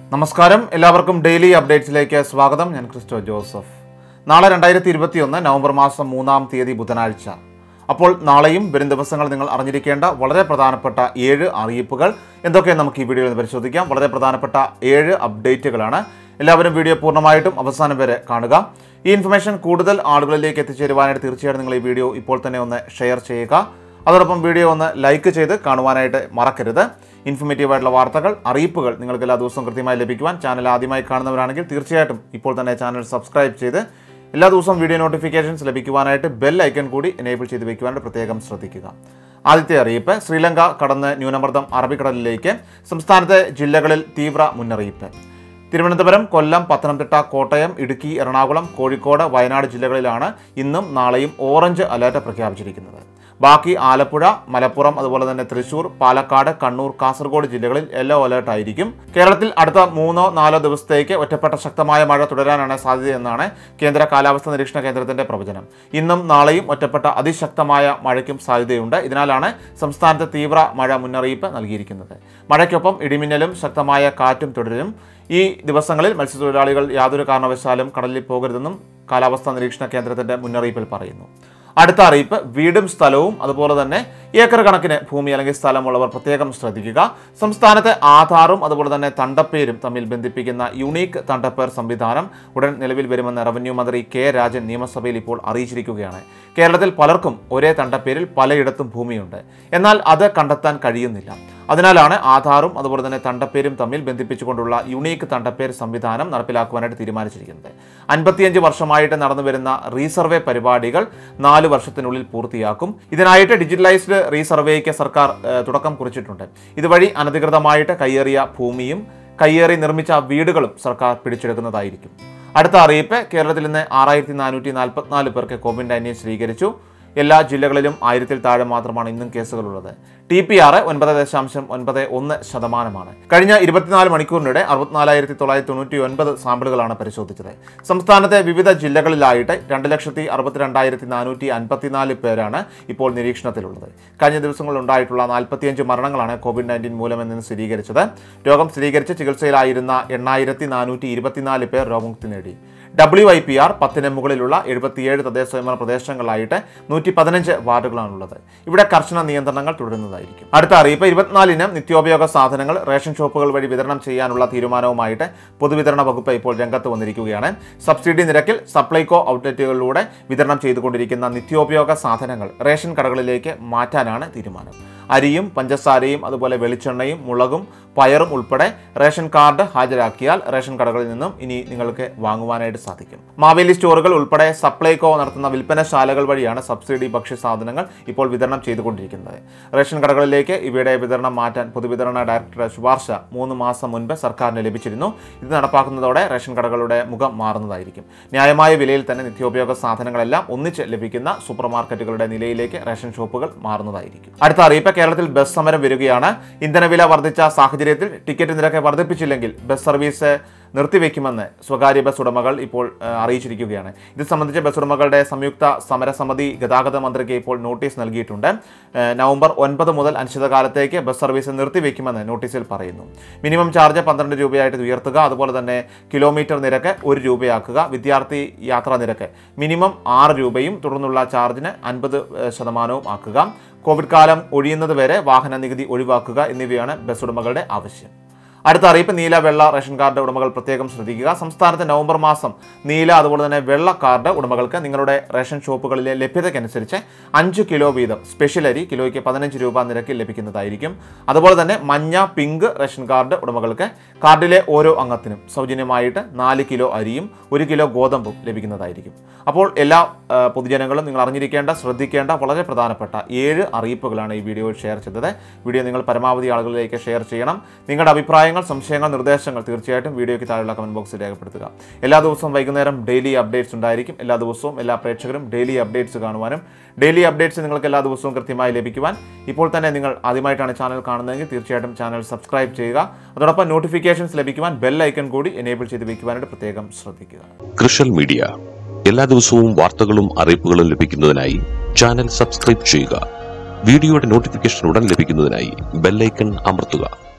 നമസ്കാരം എല്ലാവർക്കും ഡെയിലി അപ്ഡേറ്റ്സിലേക്ക് സ്വാഗതം ഞാൻ ക്രിസ്റ്റോ ജോസഫ് നാളെ രണ്ടായിരത്തി ഇരുപത്തിയൊന്ന് നവംബർ മാസം മൂന്നാം തീയതി ബുധനാഴ്ച അപ്പോൾ നാളെയും വരും ദിവസങ്ങൾ നിങ്ങൾ അറിഞ്ഞിരിക്കേണ്ട വളരെ പ്രധാനപ്പെട്ട ഏഴ് അറിയിപ്പുകൾ എന്തൊക്കെ നമുക്ക് ഈ വീഡിയോയിൽ നിന്ന് പരിശോധിക്കാം വളരെ പ്രധാനപ്പെട്ട ഏഴ് അപ്ഡേറ്റുകളാണ് എല്ലാവരും വീഡിയോ പൂർണ്ണമായിട്ടും അവസാനം വരെ കാണുക ഈ ഇൻഫർമേഷൻ കൂടുതൽ ആളുകളിലേക്ക് എത്തിച്ചേരുവാനായിട്ട് തീർച്ചയായിട്ടും നിങ്ങൾ ഈ വീഡിയോ ഇപ്പോൾ തന്നെ ഒന്ന് ഷെയർ ചെയ്യുക അതോടൊപ്പം വീഡിയോ ഒന്ന് ലൈക്ക് ചെയ്ത് കാണുവാനായിട്ട് മറക്കരുത് ഇൻഫർമേറ്റീവ് ആയിട്ടുള്ള വാർത്തകൾ അറിയിപ്പുകൾ നിങ്ങൾക്ക് എല്ലാ ദിവസവും കൃത്യമായി ലഭിക്കുവാൻ ചാനൽ ആദ്യമായി കാണുന്നവരാണെങ്കിൽ തീർച്ചയായിട്ടും ഇപ്പോൾ തന്നെ ചാനൽ സബ്സ്ക്രൈബ് ചെയ്ത് എല്ലാ ദിവസവും വീഡിയോ നോട്ടിഫിക്കേഷൻസ് ലഭിക്കുവാനായിട്ട് ബെൽ ഐക്കൺ കൂടി എനേബിൾ ചെയ്ത് വെക്കുവാനായിട്ട് പ്രത്യേകം ശ്രദ്ധിക്കുക ആദ്യത്തെ അറിയിപ്പ് ശ്രീലങ്ക കടന്ന് ന്യൂനമർദ്ദം അറബിക്കടലിലേക്ക് സംസ്ഥാനത്തെ ജില്ലകളിൽ തീവ്ര മുന്നറിയിപ്പ് തിരുവനന്തപുരം കൊല്ലം പത്തനംതിട്ട കോട്ടയം ഇടുക്കി എറണാകുളം കോഴിക്കോട് വയനാട് ജില്ലകളിലാണ് ഇന്നും നാളെയും ഓറഞ്ച് അലർട്ട് പ്രഖ്യാപിച്ചിരിക്കുന്നത് ബാക്കി ആലപ്പുഴ മലപ്പുറം അതുപോലെ തന്നെ തൃശൂർ പാലക്കാട് കണ്ണൂർ കാസർഗോഡ് ജില്ലകളിൽ യെല്ലോ അലർട്ട് ആയിരിക്കും കേരളത്തിൽ അടുത്ത മൂന്നോ നാലോ ദിവസത്തേക്ക് ഒറ്റപ്പെട്ട ശക്തമായ മഴ തുടരാനാണ് സാധ്യതയെന്നാണ് കേന്ദ്ര കാലാവസ്ഥാ നിരീക്ഷണ കേന്ദ്രത്തിന്റെ പ്രവചനം ഇന്നും നാളെയും ഒറ്റപ്പെട്ട അതിശക്തമായ മഴയ്ക്കും സാധ്യതയുണ്ട് ഇതിനാലാണ് സംസ്ഥാനത്ത് തീവ്ര മഴ മുന്നറിയിപ്പ് നൽകിയിരിക്കുന്നത് മഴയ്ക്കൊപ്പം ഇടിമിന്നലും ശക്തമായ കാറ്റും തുടരും ഈ ദിവസങ്ങളിൽ മത്സ്യത്തൊഴിലാളികൾ യാതൊരു കാരണവശാലും കടലിൽ പോകരുതെന്നും കാലാവസ്ഥാ നിരീക്ഷണ കേന്ദ്രത്തിന്റെ മുന്നറിയിപ്പിൽ പറയുന്നു അടുത്ത അറിയിപ്പ് വീടും സ്ഥലവും അതുപോലെ തന്നെ ഏക്കർ കണക്കിന് ഭൂമി അല്ലെങ്കിൽ സ്ഥലമുള്ളവർ പ്രത്യേകം ശ്രദ്ധിക്കുക സംസ്ഥാനത്തെ ആധാറും അതുപോലെ തന്നെ തണ്ടപ്പേരും തമ്മിൽ ബന്ധിപ്പിക്കുന്ന യുണീക്ക് തണ്ടപ്പേർ സംവിധാനം ഉടൻ നിലവിൽ വരുമെന്ന് റവന്യൂ മന്ത്രി കെ രാജൻ നിയമസഭയിൽ ഇപ്പോൾ അറിയിച്ചിരിക്കുകയാണ് കേരളത്തിൽ പലർക്കും ഒരേ തണ്ടപ്പേരിൽ പലയിടത്തും ഭൂമിയുണ്ട് എന്നാൽ അത് കണ്ടെത്താൻ കഴിയുന്നില്ല അതിനാലാണ് ആധാറും അതുപോലെ തന്നെ തണ്ടപ്പേരും തമ്മിൽ ബന്ധിപ്പിച്ചുകൊണ്ടുള്ള യുണീക്ക് തണ്ടപ്പേർ സംവിധാനം നടപ്പിലാക്കുവാനായിട്ട് തീരുമാനിച്ചിരിക്കുന്നത് അൻപത്തിയഞ്ച് വർഷമായിട്ട് നടന്നു വരുന്ന റീസർവേ പരിപാടികൾ നാല് വർഷത്തിനുള്ളിൽ പൂർത്തിയാക്കും ഇതിനായിട്ട് ഡിജിറ്റലൈസ്ഡ് റീസർവേക്ക് സർക്കാർ ഏഹ്, തുടക്കം കുറിച്ചിട്ടുണ്ട് ഇതുവഴി അനധികൃതമായിട്ട് കയ്യേറിയ ഭൂമിയും കയ്യേറി നിർമ്മിച്ച വീടുകളും സർക്കാർ പിടിച്ചെടുക്കുന്നതായിരിക്കും അടുത്ത അറിയിപ്പ് കേരളത്തിൽ ഇന്ന് ആറായിരത്തി നാനൂറ്റി നാൽപ്പത്തിനാല് പേർക്ക് കോവിഡ് നയൻറ്റീൻ സ്ഥിരീകരിച്ചു എല്ലാ ജില്ലകളിലും ആയിരത്തിൽ താഴെ മാത്രമാണ് ഇന്നും കേസുകളുള്ളത് ടി പി ആർ ഒൻപത് ദശാംശം ഒൻപത് ഒന്ന് ശതമാനമാണ് കഴിഞ്ഞ ഇരുപത്തിനാല് മണിക്കൂറിനിടെ അറുപത്തിനാലായിരത്തി തൊള്ളായിരത്തി തൊണ്ണൂറ്റി ഒൻപത് സാമ്പിളുകളാണ് പരിശോധിച്ചത് സംസ്ഥാനത്തെ വിവിധ ജില്ലകളിലായിട്ട് രണ്ട് ലക്ഷത്തി അറുപത്തിരണ്ടായിരത്തി നാനൂറ്റി അൻപത്തിനാല് പേരാണ് ഇപ്പോൾ നിരീക്ഷണത്തിലുള്ളത് കഴിഞ്ഞ ദിവസങ്ങളിൽ ഉണ്ടായിട്ടുള്ള നാൽപ്പത്തിയഞ്ച് മരണങ്ങളാണ് കോവിഡ് നയൻറ്റീൻ മൂലമെന്ന് സ്ഥിരീകരിച്ചത് രോഗം സ്ഥിരീകരിച്ച് ചികിത്സയിലായിരുന്ന എണ്ണായിരത്തി നാനൂറ്റി ഇരുപത്തിനാല് പേർ രോഗമുക്തി നേടി ഡബ്ല്യു ഐ പി ആർ പത്തിന് മുകളിലുള്ള എഴുപത്തിയേഴ് തദ്ദേശ സ്വയംഭരണ പ്രദേശങ്ങളായിട്ട് നൂറ്റി പതിനഞ്ച് വാർഡുകളാണുള്ളത് ഇവിടെ കർശന നിയന്ത്രണങ്ങൾ തുടരുന്നതായിരിക്കും അടുത്ത അറിയിപ്പ് ഇരുപത്തിനാലിനം നിത്യോപയോഗ സാധനങ്ങൾ റേഷൻ ഷോപ്പുകൾ വഴി വിതരണം ചെയ്യാനുള്ള തീരുമാനവുമായിട്ട് പൊതുവിതരണ വകുപ്പ് ഇപ്പോൾ രംഗത്ത് വന്നിരിക്കുകയാണ് സബ്സിഡി നിരക്കിൽ സപ്ലൈകോ ഔട്ട്ലെറ്റുകളിലൂടെ വിതരണം ചെയ്തുകൊണ്ടിരിക്കുന്ന നിത്യോപയോഗ സാധനങ്ങൾ റേഷൻ കടകളിലേക്ക് മാറ്റാനാണ് തീരുമാനം അരിയും പഞ്ചസാരയും അതുപോലെ വെളിച്ചെണ്ണയും മുളകും പയറും ഉൾപ്പെടെ റേഷൻ കാർഡ് ഹാജരാക്കിയാൽ റേഷൻ കടകളിൽ നിന്നും ഇനി നിങ്ങൾക്ക് വാങ്ങുവാനായിട്ട് സാധിക്കും മാവേലി സ്റ്റോറുകൾ ഉൾപ്പെടെ സപ്ലൈകോ നടത്തുന്ന വിൽപ്പനശാലകൾ വഴിയാണ് സബ്സിഡി ഭക്ഷ്യസാധനങ്ങൾ ഇപ്പോൾ വിതരണം ചെയ്തുകൊണ്ടിരിക്കുന്നത് റേഷൻ കടകളിലേക്ക് ഇവയുടെ വിതരണം മാറ്റാൻ പൊതുവിതരണ ഡയറക്ടറുടെ ശുപാർശ മൂന്ന് മാസം മുൻപ് സർക്കാരിന് ലഭിച്ചിരുന്നു ഇത് നടപ്പാക്കുന്നതോടെ റേഷൻ കടകളുടെ മുഖം മാറുന്നതായിരിക്കും ന്യായമായ വിലയിൽ തന്നെ നിത്യോപയോഗ സാധനങ്ങളെല്ലാം ഒന്നിച്ച് ലഭിക്കുന്ന സൂപ്പർ മാർക്കറ്റുകളുടെ നിലയിലേക്ക് റേഷൻ ഷോപ്പുകൾ മാറുന്നതായിരിക്കും അടുത്ത അറിയിപ്പ് കേരളത്തിൽ ബസ് സമരം വരികയാണ് ഇന്ധനവില വർദ്ധിച്ച സാഹചര്യത്തിൽ ടിക്കറ്റ് നിരക്ക് വർദ്ധിപ്പിച്ചില്ലെങ്കിൽ ബസ് സർവീസ് നിർത്തിവെക്കുമെന്ന് സ്വകാര്യ ബസ് ഉടമകൾ ഇപ്പോൾ ആ, അറിയിച്ചിരിക്കുകയാണ് ഇത് സംബന്ധിച്ച് ബസ് ഉടമകളുടെ സംയുക്ത സമരസമിതി ഗതാഗത മന്ത്രിക്ക് ഇപ്പോൾ നോട്ടീസ് നൽകിയിട്ടുണ്ട് ആ, നവംബർ ഒൻപത് മുതൽ അനിശ്ചിതകാലത്തേക്ക് ബസ് സർവീസ് നിർത്തിവെക്കുമെന്ന് നോട്ടീസിൽ പറയുന്നു മിനിമം ചാർജ് പന്ത്രണ്ട് രൂപയായിട്ട് ഉയർത്തുക അതുപോലെ തന്നെ കിലോമീറ്റർ നിരക്ക് ഒരു രൂപയാക്കുക വിദ്യാർത്ഥി യാത്രാ നിരക്ക് മിനിമം ആറ് രൂപയും തുടർന്നുള്ള ചാർജിന് അൻപത് ശതമാനവും ആക്കുക കോവിഡ് കാലം ഒഴിയുന്നത് വരെ വാഹന നികുതി ഒഴിവാക്കുക എന്നിവയാണ് ബസ് ഉടമകളുടെ ആവശ്യം അടുത്ത അറിയിപ്പ് നീല വെള്ള റേഷൻ കാർഡ് ഉടമകൾ പ്രത്യേകം ശ്രദ്ധിക്കുക സംസ്ഥാനത്ത് നവംബർ മാസം നീല അതുപോലെ തന്നെ വെള്ള കാർഡ് ഉടമകൾക്ക് നിങ്ങളുടെ റേഷൻ ഷോപ്പുകളിലെ ലഭ്യതയ്ക്കനുസരിച്ച് അഞ്ച് കിലോ വീതം സ്പെഷ്യൽ അരി കിലോയ്ക്ക് പതിനഞ്ച് രൂപ നിരക്കിൽ ലഭിക്കുന്നതായിരിക്കും അതുപോലെ തന്നെ മഞ്ഞ പിങ്ക് റേഷൻ കാർഡ് ഉടമകൾക്ക് കാർഡിലെ ഓരോ അംഗത്തിനും സൗജന്യമായിട്ട് നാല് കിലോ അരിയും ഒരു കിലോ ഗോതമ്പും ലഭിക്കുന്നതായിരിക്കും അപ്പോൾ എല്ലാ ആ, പൊതുജനങ്ങളും നിങ്ങൾ അറിഞ്ഞിരിക്കേണ്ട ശ്രദ്ധിക്കേണ്ട വളരെ പ്രധാനപ്പെട്ട ഏഴ് അറിയിപ്പുകളാണ് ഈ വീഡിയോയിൽ ഷെയർ ചെയ്തത് വീഡിയോ നിങ്ങൾ പരമാവധി ആളുകളിലേക്ക് ഷെയർ ചെയ്യണം നിങ്ങളുടെ അഭിപ്രായങ്ങൾ സംശയങ്ങൾ നിർദ്ദേശങ്ങൾ തീർച്ചയായിട്ടും വീഡിയോയ്ക്ക് താഴെയുള്ള കമന്റ് ബോക്സിൽ രേഖപ്പെടുത്തുക എല്ലാ ദിവസവും വൈകുന്നേരം ഡെയിലി അപ്ഡേറ്റ്സ് ഉണ്ടായിരിക്കും എല്ലാ ദിവസവും എല്ലാ പ്രേക്ഷകരും ഡെയിലി അപ്ഡേറ്റ്സ് കാണുവാനും ഡെയിലി അപ്ഡേറ്റ്സ് നിങ്ങൾക്ക് എല്ലാ ദിവസവും കൃത്യമായി ലഭിക്കുവാൻ ഇപ്പോൾ തന്നെ നിങ്ങൾ ആദ്യമായിട്ടാണ് ചാനൽ കാണുന്നതെങ്കിൽ തീർച്ചയായിട്ടും ചാനൽ സബ്സ്ക്രൈബ് ചെയ്യുക അതോടൊപ്പം നോട്ടിഫിക്കേഷൻസ് ലഭിക്കുവാൻ ബെൽ ഐക്കൺ കൂടി എനേബിൾ ചെയ്ത് വെക്കുവാനായിട്ട് പ്രത്യേകം ശ്രദ്ധിക്കുക കൃഷൽ മീഡിയ എല്ലാ ദിവസവും വാർത്തകളും അറിയിപ്പുകളും ലഭിക്കുന്നതിനായി ചാനൽ സബ്സ്ക്രൈബ് ചെയ്യുക വീഡിയോയുടെ നോട്ടിഫിക്കേഷൻ ഉടൻ ലഭിക്കുന്നതിനായി ബെല്ലൈക്കൺ അമർത്തുക